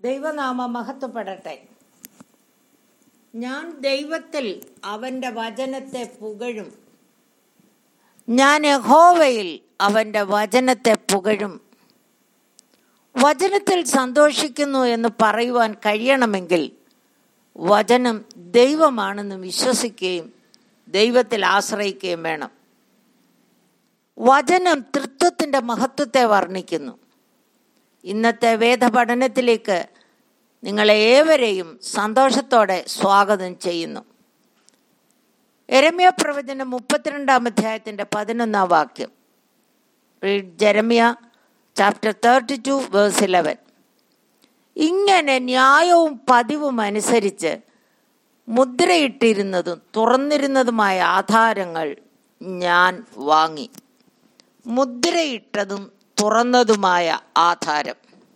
ദൈവനാമ മഹത്വപ്പെടട്ടെ ഞാൻ ദൈവത്തിൽ അവൻ്റെ വചനത്തെ പുകഴും ഞാൻ യഹോവയിൽ അവൻ്റെ വചനത്തെ പുകഴും വചനത്തിൽ സന്തോഷിക്കുന്നു എന്ന് പറയുവാൻ കഴിയണമെങ്കിൽ വചനം ദൈവമാണെന്ന് വിശ്വസിക്കുകയും ദൈവത്തിൽ ആശ്രയിക്കുകയും വേണം വചനം തൃത്വത്തിൻ്റെ മഹത്വത്തെ വർണ്ണിക്കുന്നു ഇന്നത്തെ വേദപഠനത്തിലേക്ക് നിങ്ങളെ ഏവരെയും സന്തോഷത്തോടെ സ്വാഗതം ചെയ്യുന്നു എരമ്യ പ്രവചനം മുപ്പത്തിരണ്ടാം അധ്യായത്തിൻ്റെ പതിനൊന്നാം വാക്യം read Jeremiah chapter thirty two verse eleven ഇങ്ങനെ ന്യായവും പതിവും അനുസരിച്ച് മുദ്രയിട്ടിരുന്നതും തുറന്നിരുന്നതുമായ ആധാരങ്ങൾ ഞാൻ വാങ്ങി മുദ്രയിട്ടതും തുറന്നതുമായ ആധാരം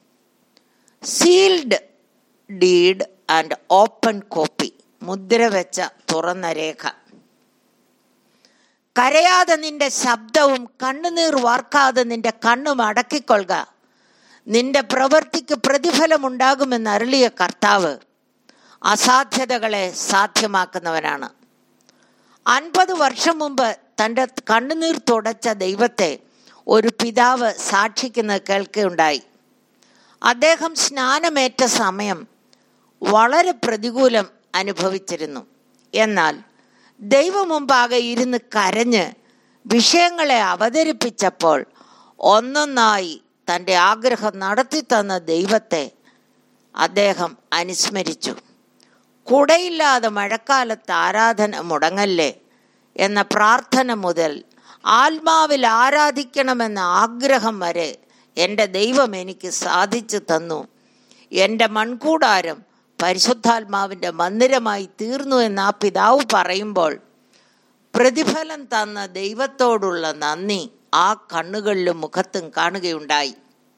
sealed deed and open copy മുദ്ര വെച്ച തുറന്ന രേഖ കരയാതെ നിന്റെ ശബ്ദവും കണ്ണുനീർ വാർക്കാതെ നിന്റെ കണ്ണും അടക്കിക്കൊള്ളുക നിന്റെ പ്രവൃത്തിക്ക് പ്രതിഫലമുണ്ടാകുമെന്ന് അരുളിയ കർത്താവ് അസാധ്യതകളെ സാധ്യമാക്കുന്നവനാണ് അൻപത് വർഷം മുമ്പ് തൻ്റെ കണ്ണുനീർ തുടച്ച ദൈവത്തെ ഒരു പിതാവ് സാക്ഷിക്കുന്നത് കേൾക്കുകയുണ്ടായി അദ്ദേഹം സ്നാനമേറ്റ സമയം വളരെ പ്രതികൂലം അനുഭവിച്ചിരുന്നു എന്നാൽ ദൈവമുമ്പാകെ ഇരുന്ന് കരഞ്ഞ് വിഷയങ്ങളെ അവതരിപ്പിച്ചപ്പോൾ ഒന്നൊന്നായി തൻ്റെ ആഗ്രഹം നടത്തി തന്ന ദൈവത്തെ അദ്ദേഹം അനുസ്മരിച്ചു കുടയില്ലാതെ മഴക്കാലത്ത് ആരാധന മുടങ്ങല്ലേ എന്ന പ്രാർത്ഥന മുതൽ ആത്മാവിൽ ആരാധിക്കണമെന്ന ആഗ്രഹം വരെ എൻ്റെ ദൈവം എനിക്ക് സാധിച്ചു തന്നു എൻ്റെ മൺകൂടാരം പരിശുദ്ധാത്മാവിൻ്റെ മന്ദിരമായി തീർന്നു എന്ന് ആ പിതാവ് പറയുമ്പോൾ പ്രതിഫലം തന്ന ദൈവത്തോടുള്ള നന്ദി ആ കണ്ണുകളിലും മുഖത്തും കാണുകയുണ്ടായി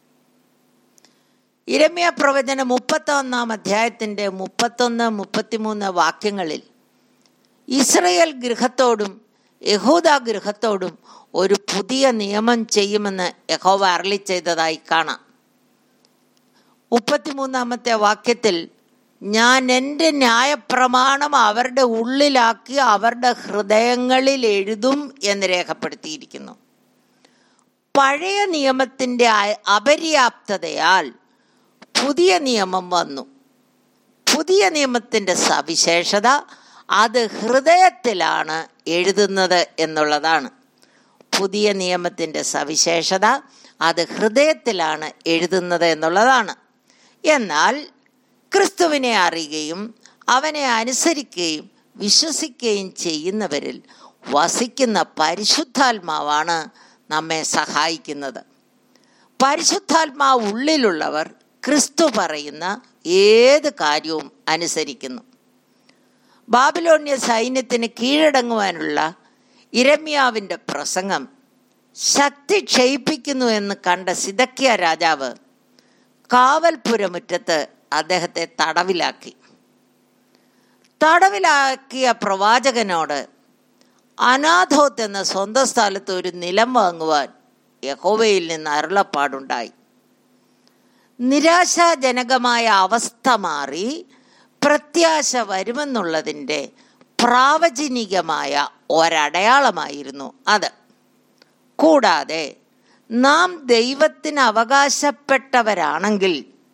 ഇരമ്യ പ്രവചനം മുപ്പത്തൊന്നാം അധ്യായത്തിൻ്റെ മുപ്പത്തൊന്ന് മുപ്പത്തിമൂന്ന് വാക്യങ്ങളിൽ ഇസ്രയേൽ ഗൃഹത്തോടും യഹൂദ ഗൃഹത്തോടും ഒരു പുതിയ നിയമം ചെയ്യുമെന്ന് യഹോവ അരളി ചെയ്തതായി കാണാം മുപ്പത്തിമൂന്നാമത്തെ വാക്യത്തിൽ ഞാൻ എൻ്റെ ന്യായപ്രമാണം അവരുടെ ഉള്ളിലാക്കി അവരുടെ ഹൃദയങ്ങളിൽ എഴുതും എന്ന് രേഖപ്പെടുത്തിയിരിക്കുന്നു പഴയ നിയമത്തിൻ്റെ അപര്യാപ്തതയാൽ പുതിയ നിയമം വന്നു പുതിയ നിയമത്തിൻ്റെ സവിശേഷത അത് ഹൃദയത്തിലാണ് എഴുതുന്നത് എന്നുള്ളതാണ് പുതിയ നിയമത്തിൻ്റെ സവിശേഷത അത് ഹൃദയത്തിലാണ് എഴുതുന്നത് എന്നുള്ളതാണ് എന്നാൽ ക്രിസ്തുവിനെ അറിയുകയും അവനെ അനുസരിക്കുകയും വിശ്വസിക്കുകയും ചെയ്യുന്നവരിൽ വസിക്കുന്ന പരിശുദ്ധാത്മാവാണ് നമ്മെ സഹായിക്കുന്നത് പരിശുദ്ധാത്മാവ് ഉള്ളിലുള്ളവർ ക്രിസ്തു പറയുന്ന ഏത് കാര്യവും അനുസരിക്കുന്നു ബാബിലോണ്യ സൈന്യത്തിന് കീഴടങ്ങുവാനുള്ള ഇരമ്യാവിൻ്റെ പ്രസംഗം ശക്തി ക്ഷയിപ്പിക്കുന്നു എന്ന് കണ്ട സിദക്കിയ രാജാവ് കാവൽപുരമുറ്റത്ത് അദ്ദേഹത്തെ തടവിലാക്കി തടവിലാക്കിയ പ്രവാചകനോട് അനാഥോത്ത് എന്ന സ്വന്തം സ്ഥലത്ത് ഒരു നിലം വാങ്ങുവാൻ യഹോവയിൽ നിന്ന് അരുളപ്പാടുണ്ടായി നിരാശാജനകമായ അവസ്ഥ മാറി പ്രത്യാശ വരുമെന്നുള്ളതിൻ്റെ പ്രാവചനികമായ ഒരടയാളമായിരുന്നു അത് കൂടാതെ നാം ദൈവത്തിന് അവകാശപ്പെട്ടവരാണെങ്കിൽ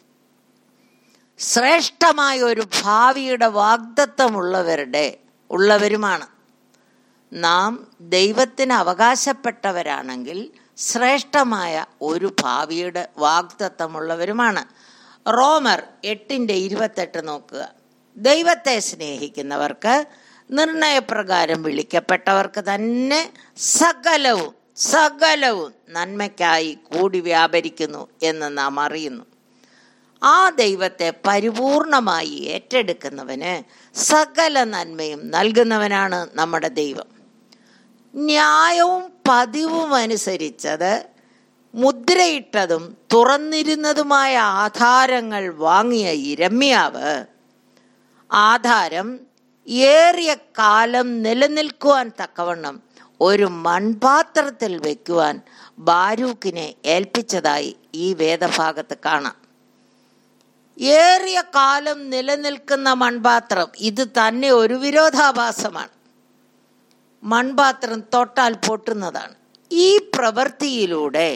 ശ്രേഷ്ഠമായ ഒരു ഭാവിയുടെ വാഗ്ദത്വമുള്ളവരുടെ ഉള്ളവരുമാണ് നാം ദൈവത്തിന് അവകാശപ്പെട്ടവരാണെങ്കിൽ ശ്രേഷ്ഠമായ ഒരു ഭാവിയുടെ വാഗ്ദത്വമുള്ളവരുമാണ് റോമർ എട്ടിൻ്റെ ഇരുപത്തെട്ട് നോക്കുക ദൈവത്തെ സ്നേഹിക്കുന്നവർക്ക് നിർണയപ്രകാരം വിളിക്കപ്പെട്ടവർക്ക് തന്നെ സകലവും സകലവും നന്മയ്ക്കായി കൂടി വ്യാപരിക്കുന്നു എന്ന് നാം അറിയുന്നു ആ ദൈവത്തെ പരിപൂർണമായി ഏറ്റെടുക്കുന്നവന് സകല നന്മയും നൽകുന്നവനാണ് നമ്മുടെ ദൈവം ന്യായവും പതിവും അനുസരിച്ചത് മുദ്രയിട്ടതും തുറന്നിരുന്നതുമായ ആധാരങ്ങൾ വാങ്ങിയ ഇരമ്യാവ് ആധാരം ഏറിയ കാലം നിലനിൽക്കുവാൻ തക്കവണ്ണം ഒരു മൺപാത്രത്തിൽ വയ്ക്കുവാൻ ബാരൂക്കിനെ ഏൽപ്പിച്ചതായി ഈ വേദഭാഗത്ത് കാണാം ഏറിയ കാലം നിലനിൽക്കുന്ന മൺപാത്രം ഇത് തന്നെ ഒരു വിരോധാഭാസമാണ് മൺപാത്രം തൊട്ടാൽ പൊട്ടുന്നതാണ് ഈ പ്രവൃത്തിയിലൂടെ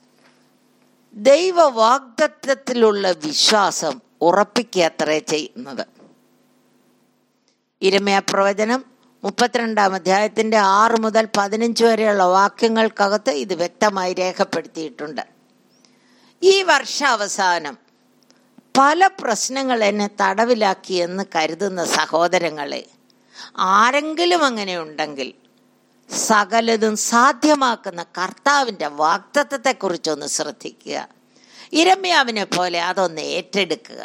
ദൈവവാഗ്ദത്വത്തിലുള്ള വിശ്വാസം ഉറപ്പിക്കത്രേ ചെയ്യുന്നത് ഇരമയ പ്രവചനം മുപ്പത്തിരണ്ടാം അധ്യായത്തിന്റെ ആറ് മുതൽ പതിനഞ്ച് വരെയുള്ള വാക്യങ്ങൾക്കകത്ത് ഇത് വ്യക്തമായി രേഖപ്പെടുത്തിയിട്ടുണ്ട് ഈ വർഷാവസാനം പല പ്രശ്നങ്ങൾ എന്നെ തടവിലാക്കി എന്ന് കരുതുന്ന സഹോദരങ്ങളെ ആരെങ്കിലും അങ്ങനെ ഉണ്ടെങ്കിൽ സകലതും സാധ്യമാക്കുന്ന കർത്താവിൻ്റെ വാക്തത്വത്തെക്കുറിച്ചൊന്ന് ശ്രദ്ധിക്കുക ഇരമ്യാവിനെ പോലെ അതൊന്ന് ഏറ്റെടുക്കുക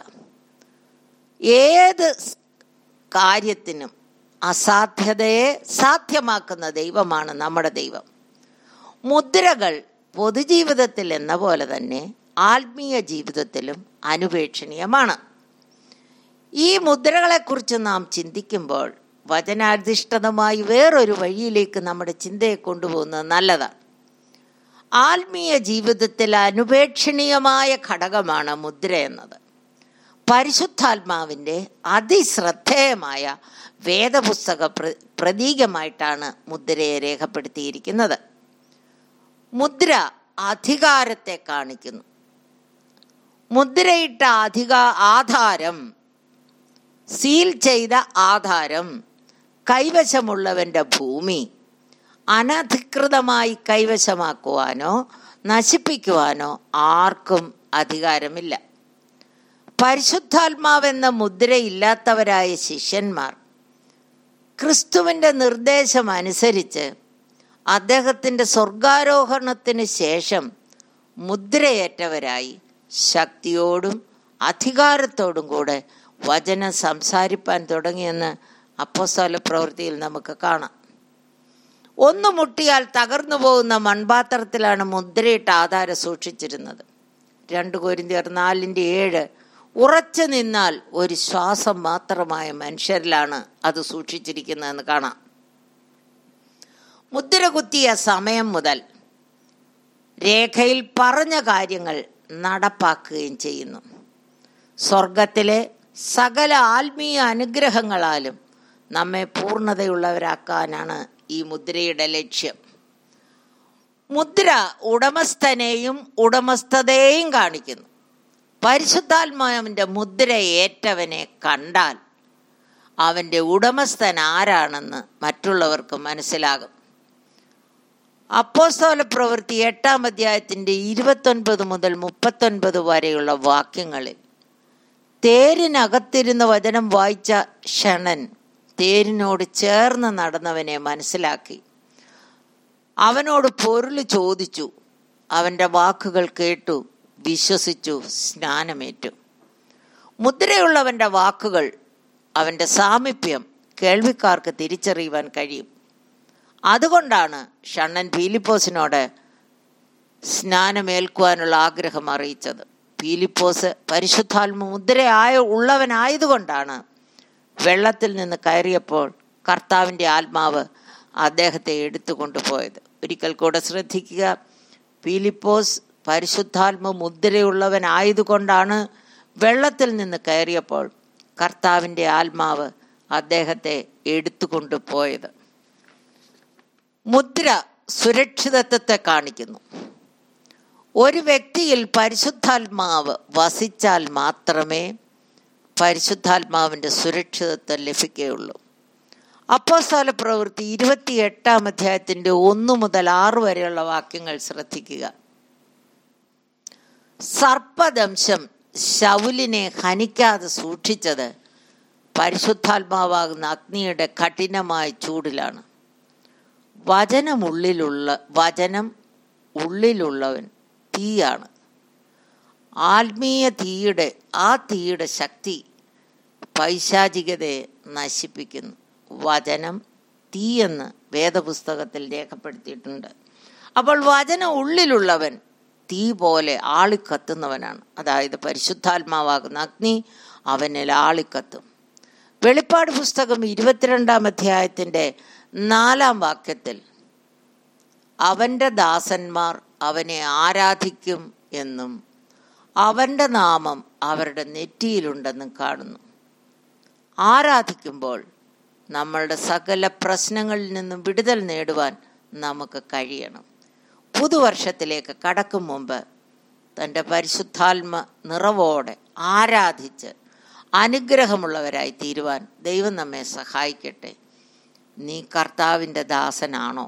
ഏത് കാര്യത്തിനും അസാധ്യതയെ സാധ്യമാക്കുന്ന ദൈവമാണ് നമ്മുടെ ദൈവം മുദ്രകൾ പൊതുജീവിതത്തിൽ എന്ന പോലെ തന്നെ ആത്മീയ ജീവിതത്തിലും അനുപേക്ഷണീയമാണ് ഈ മുദ്രകളെക്കുറിച്ച് നാം ചിന്തിക്കുമ്പോൾ വചനാധിഷ്ഠിതമായി വേറൊരു വഴിയിലേക്ക് നമ്മുടെ ചിന്തയെ കൊണ്ടുപോകുന്നത് നല്ലതാണ് ആത്മീയ ജീവിതത്തിൽ അനുപേക്ഷണീയമായ ഘടകമാണ് മുദ്ര എന്നത് പരിശുദ്ധാത്മാവിൻ്റെ അതിശ്രദ്ധേയമായ വേദപുസ്തക പ്രതീകമായിട്ടാണ് മുദ്രയെ രേഖപ്പെടുത്തിയിരിക്കുന്നത് മുദ്ര അധികാരത്തെ കാണിക്കുന്നു മുദ്രയിട്ട അധിക ആധാരം സീൽ ചെയ്ത ആധാരം കൈവശമുള്ളവൻ്റെ ഭൂമി അനധികൃതമായി കൈവശമാക്കുവാനോ നശിപ്പിക്കുവാനോ ആർക്കും അധികാരമില്ല പരിശുദ്ധാത്മാവെന്ന മുദ്രയില്ലാത്തവരായ ശിഷ്യന്മാർ ക്രിസ്തുവിൻ്റെ നിർദ്ദേശം അനുസരിച്ച് അദ്ദേഹത്തിൻ്റെ സ്വർഗാരോഹണത്തിന് ശേഷം മുദ്രയേറ്റവരായി ശക്തിയോടും അധികാരത്തോടും കൂടെ വചനം സംസാരിപ്പാൻ തുടങ്ങിയെന്ന് അപ്പോസ്തല പ്രവൃത്തിയിൽ നമുക്ക് കാണാം ഒന്ന് മുട്ടിയാൽ തകർന്നു പോകുന്ന മൺപാത്രത്തിലാണ് മുദ്രയിട്ട് ആധാരം സൂക്ഷിച്ചിരുന്നത് രണ്ട് കോരിന്തിയർ നാലിൻ്റെ ഏഴ് ഉറച്ചു നിന്നാൽ ഒരു ശ്വാസം മാത്രമായ മനുഷ്യരിലാണ് അത് സൂക്ഷിച്ചിരിക്കുന്നതെന്ന് കാണാം മുദ്ര കുത്തിയ സമയം മുതൽ രേഖയിൽ പറഞ്ഞ കാര്യങ്ങൾ നടപ്പാക്കുകയും ചെയ്യുന്നു സ്വർഗത്തിലെ സകല ആത്മീയ അനുഗ്രഹങ്ങളാലും നമ്മെ പൂർണ്ണതയുള്ളവരാക്കാനാണ് ഈ മുദ്രയുടെ ലക്ഷ്യം മുദ്ര ഉടമസ്ഥനെയും ഉടമസ്ഥതയെയും കാണിക്കുന്നു പരിശുദ്ധാത്മാവിൻ്റെ മുദ്ര ഏറ്റവനെ കണ്ടാൽ അവൻ്റെ ഉടമസ്ഥൻ ആരാണെന്ന് മറ്റുള്ളവർക്ക് മനസ്സിലാകും അപ്പോസ്തോല പ്രവൃത്തി എട്ടാം അധ്യായത്തിൻ്റെ ഇരുപത്തൊൻപത് മുതൽ മുപ്പത്തൊൻപത് വരെയുള്ള വാക്യങ്ങളിൽ തേരിനകത്തിരുന്ന വചനം വായിച്ച ക്ഷണൻ തേരിനോട് ചേർന്ന് നടന്നവനെ മനസ്സിലാക്കി അവനോട് പൊരുൾ ചോദിച്ചു അവൻ്റെ വാക്കുകൾ കേട്ടു വിശ്വസിച്ചു സ്നാനമേറ്റു മുദ്രയുള്ളവൻ്റെ വാക്കുകൾ അവൻ്റെ സാമീപ്യം കേൾവിക്കാർക്ക് തിരിച്ചറിയുവാൻ കഴിയും അതുകൊണ്ടാണ് ഷണ്ണൻ ഫീലിപ്പോസിനോട് സ്നാനമേൽക്കുവാനുള്ള ആഗ്രഹം അറിയിച്ചത് ഫീലിപ്പോസ് പരിശുദ്ധാത്മ മുദ്രയായ ഉള്ളവനായതുകൊണ്ടാണ് വെള്ളത്തിൽ നിന്ന് കയറിയപ്പോൾ കർത്താവിൻ്റെ ആത്മാവ് അദ്ദേഹത്തെ എടുത്തു കൊണ്ടുപോയത് ഒരിക്കൽ കൂടെ ശ്രദ്ധിക്കുക ഫിലിപ്പോസ് പരിശുദ്ധാത്മ മുദ്രയുള്ളവനായതുകൊണ്ടാണ് വെള്ളത്തിൽ നിന്ന് കയറിയപ്പോൾ കർത്താവിൻ്റെ ആത്മാവ് അദ്ദേഹത്തെ എടുത്തുകൊണ്ട് പോയത് മുദ്ര സുരക്ഷിതത്വത്തെ കാണിക്കുന്നു ഒരു വ്യക്തിയിൽ പരിശുദ്ധാത്മാവ് വസിച്ചാൽ മാത്രമേ പരിശുദ്ധാത്മാവിൻ്റെ സുരക്ഷിതത്വം ലഭിക്കുകയുള്ളൂ അപ്പോസ്തല പ്രവൃത്തി ഇരുപത്തി എട്ടാം അധ്യായത്തിൻ്റെ ഒന്ന് മുതൽ ആറ് വരെയുള്ള വാക്യങ്ങൾ ശ്രദ്ധിക്കുക സർപ്പദംശം ശൗലിനെ ഹനിക്കാതെ സൂക്ഷിച്ചത് പരിശുദ്ധാത്മാവാകുന്ന അഗ്നിയുടെ കഠിനമായ ചൂടിലാണ് വചനമുള്ളിലുള്ള വചനം ഉള്ളിലുള്ളവൻ തീയാണ് ആത്മീയ തീയുടെ ആ തീയുടെ ശക്തി പൈശാചികതയെ നശിപ്പിക്കുന്നു വചനം തീയെന്ന് വേദപുസ്തകത്തിൽ രേഖപ്പെടുത്തിയിട്ടുണ്ട് അപ്പോൾ വചനം ഉള്ളിലുള്ളവൻ തീ പോലെ ആളിക്കത്തുന്നവനാണ് അതായത് പരിശുദ്ധാത്മാവാകുന്ന അഗ്നി അവനിൽ ആളിക്കത്തും വെളിപ്പാട് പുസ്തകം ഇരുപത്തിരണ്ടാം അധ്യായത്തിൻ്റെ നാലാം വാക്യത്തിൽ അവൻ്റെ ദാസന്മാർ അവനെ ആരാധിക്കും എന്നും അവൻ്റെ നാമം അവരുടെ നെറ്റിയിലുണ്ടെന്നും കാണുന്നു ആരാധിക്കുമ്പോൾ നമ്മളുടെ സകല പ്രശ്നങ്ങളിൽ നിന്നും വിടുതൽ നേടുവാൻ നമുക്ക് കഴിയണം പുതുവർഷത്തിലേക്ക് കടക്കും മുമ്പ് തൻ്റെ പരിശുദ്ധാത്മ നിറവോടെ ആരാധിച്ച് അനുഗ്രഹമുള്ളവരായി തീരുവാൻ ദൈവം നമ്മെ സഹായിക്കട്ടെ നീ കർത്താവിൻ്റെ ദാസനാണോ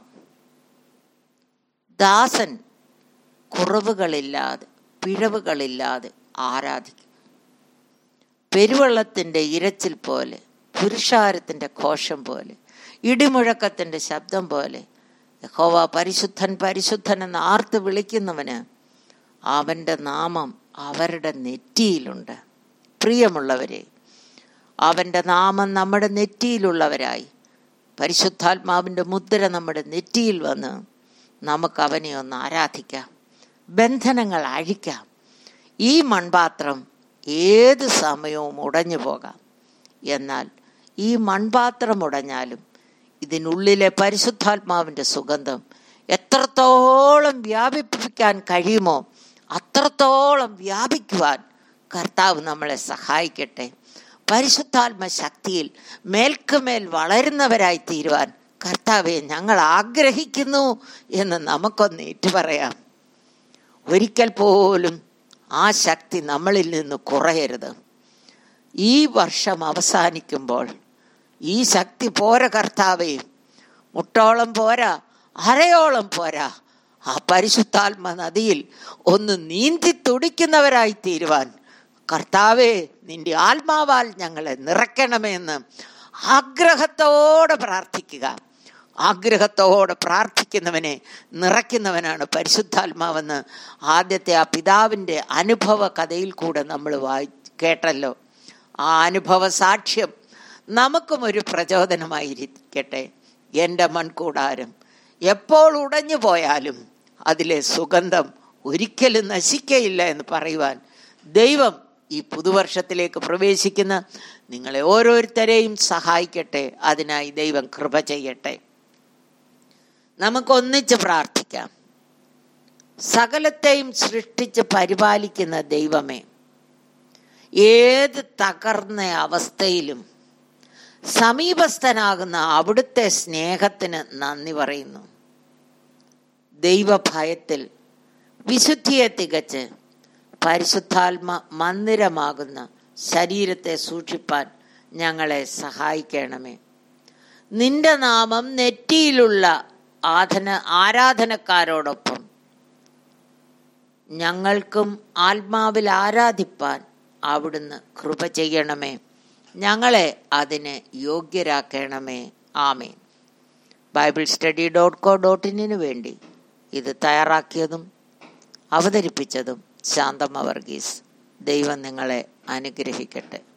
ദാസൻ കുറവുകളില്ലാതെ പിഴവുകളില്ലാതെ ആരാധിക്കും പെരുവെള്ളത്തിൻ്റെ ഇരച്ചിൽ പോലെ പുരുഷാരത്തിൻ്റെ ഘോഷം പോലെ ഇടിമുഴക്കത്തിൻ്റെ ശബ്ദം പോലെ യഹോവ പരിശുദ്ധൻ പരിശുദ്ധൻ എന്ന് ആർത്ത് വിളിക്കുന്നവന് അവൻ്റെ നാമം അവരുടെ നെറ്റിയിലുണ്ട് പ്രിയമുള്ളവരെ അവൻ്റെ നാമം നമ്മുടെ നെറ്റിയിലുള്ളവരായി പരിശുദ്ധാത്മാവിൻ്റെ മുദ്ര നമ്മുടെ നെറ്റിയിൽ വന്ന് നമുക്ക് അവനെ ഒന്ന് ആരാധിക്കാം ബന്ധനങ്ങൾ അഴിക്കാം ഈ മൺപാത്രം ഏത് സമയവും ഉടഞ്ഞു പോകാം എന്നാൽ ഈ മൺപാത്രം ഉടഞ്ഞാലും ഇതിനുള്ളിലെ പരിശുദ്ധാത്മാവിൻ്റെ സുഗന്ധം എത്രത്തോളം വ്യാപിപ്പിക്കാൻ കഴിയുമോ അത്രത്തോളം വ്യാപിക്കുവാൻ കർത്താവ് നമ്മളെ സഹായിക്കട്ടെ പരിശുദ്ധാത്മ ശക്തിയിൽ മേൽക്കുമേൽ വളരുന്നവരായി തീരുവാൻ കർത്താവെ ഞങ്ങൾ ആഗ്രഹിക്കുന്നു എന്ന് നമുക്കൊന്ന് ഏറ്റുപറയാം ഒരിക്കൽ പോലും ആ ശക്തി നമ്മളിൽ നിന്ന് കുറയരുത് ഈ വർഷം അവസാനിക്കുമ്പോൾ ഈ ശക്തി പോര കർത്താവേ മുട്ടോളം പോരാ അരയോളം പോരാ ആ പരിശുദ്ധാത്മ നദിയിൽ ഒന്ന് നീന്തി തുടിക്കുന്നവരായി തീരുവാൻ കർത്താവേ നിന്റെ ആത്മാവാൽ ഞങ്ങളെ നിറയ്ക്കണമെന്ന് ആഗ്രഹത്തോടെ പ്രാർത്ഥിക്കുക ആഗ്രഹത്തോടെ പ്രാർത്ഥിക്കുന്നവനെ നിറയ്ക്കുന്നവനാണ് പരിശുദ്ധാത്മാവെന്ന് ആദ്യത്തെ ആ പിതാവിൻ്റെ അനുഭവ കഥയിൽ കൂടെ നമ്മൾ വായി കേട്ടല്ലോ ആ അനുഭവ സാക്ഷ്യം നമുക്കും ഒരു പ്രചോദനമായിരിക്കട്ടെ എൻ്റെ മൺകൂടാരം എപ്പോൾ ഉടഞ്ഞു പോയാലും അതിലെ സുഗന്ധം ഒരിക്കലും നശിക്കയില്ല എന്ന് പറയുവാൻ ദൈവം ഈ പുതുവർഷത്തിലേക്ക് പ്രവേശിക്കുന്ന നിങ്ങളെ ഓരോരുത്തരെയും സഹായിക്കട്ടെ അതിനായി ദൈവം കൃപ ചെയ്യട്ടെ നമുക്കൊന്നിച്ച് പ്രാർത്ഥിക്കാം സകലത്തെയും സൃഷ്ടിച്ച് പരിപാലിക്കുന്ന ദൈവമേ ഏത് തകർന്ന അവസ്ഥയിലും സമീപസ്ഥനാകുന്ന അവിടുത്തെ സ്നേഹത്തിന് നന്ദി പറയുന്നു ദൈവഭയത്തിൽ വിശുദ്ധിയെ തികച്ച് പരിശുദ്ധാത്മ മന്ദിരമാകുന്ന ശരീരത്തെ സൂക്ഷിപ്പാൻ ഞങ്ങളെ സഹായിക്കണമേ നിന്റെ നാമം നെറ്റിയിലുള്ള ആധന ആരാധനക്കാരോടൊപ്പം ഞങ്ങൾക്കും ആത്മാവിൽ ആരാധിപ്പാൻ അവിടുന്ന് കൃപ ചെയ്യണമേ ഞങ്ങളെ അതിന് യോഗ്യരാക്കണമേ ആമേൻ Bible study dot co dot ഇന്നിനു വേണ്ടി ഇത് തയ്യാറാക്കിയതും അവതരിപ്പിച്ചതും ശാന്തമ്മ വർഗീസ് ദൈവം നിങ്ങളെ അനുഗ്രഹിക്കട്ടെ